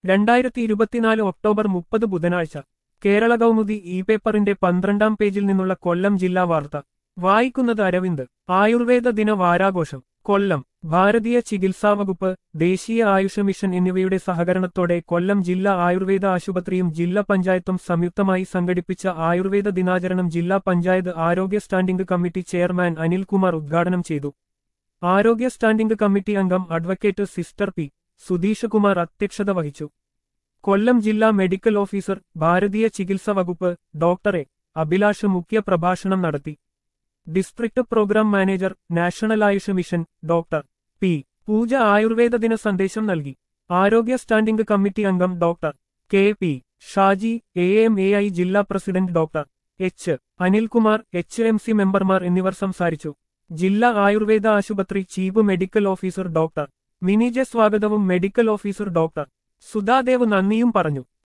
രണ്ടായിരത്തി ഇരുപത്തിനാല് ഒക്ടോബർ മുപ്പത് ബുധനാഴ്ച കേരള കൗമുദി ഇ പേപ്പറിന്റെ പന്ത്രണ്ടാം പേജിൽ നിന്നുള്ള കൊല്ലം ജില്ലാ വാർത്ത വായിക്കുന്നത് അരവിന്ദ് ആയുർവേദ ദിന വാരാഘോഷം കൊല്ലം ഭാരതീയ ചികിത്സാ വകുപ്പ് ദേശീയ ആയുഷ മിഷൻ എന്നിവയുടെ സഹകരണത്തോടെ കൊല്ലം ജില്ലാ ആയുർവേദ ആശുപത്രിയും ജില്ലാ പഞ്ചായത്തും സംയുക്തമായി സംഘടിപ്പിച്ച ആയുർവേദ ദിനാചരണം ജില്ലാ പഞ്ചായത്ത് ആരോഗ്യ സ്റ്റാൻഡിംഗ് കമ്മിറ്റി ചെയർമാൻ അനിൽകുമാർ ഉദ്ഘാടനം ചെയ്തു ആരോഗ്യ സ്റ്റാൻഡിംഗ് കമ്മിറ്റി അംഗം അഡ്വക്കേറ്റ് സിസ്റ്റർ പി സുധീഷകുമാർ അധ്യക്ഷത വഹിച്ചു കൊല്ലം ജില്ലാ മെഡിക്കൽ ഓഫീസർ ഭാരതീയ ചികിത്സാ വകുപ്പ് ഡോക്ടറെ അഭിലാഷ് മുഖ്യ പ്രഭാഷണം നടത്തി district programme manager national Ayush mission doctor P Pooja Ayurveda ദിന സന്ദേശം നൽകി ആരോഗ്യ സ്റ്റാൻഡിംഗ് കമ്മിറ്റി അംഗം doctor K P Shaji A M A I ജില്ലാ president doctor H Anilkumar H M C മെമ്പർമാർ എന്നിവർ സംസാരിച്ചു ജില്ലാ ആയുർവേദ ആശുപത്രി chief medical officer doctor Mini J സ്വാഗതവും മെഡിക്കൽ ഓഫീസർ ഡോക്ടർ സുധാദേവ് നന്ദിയും പറഞ്ഞു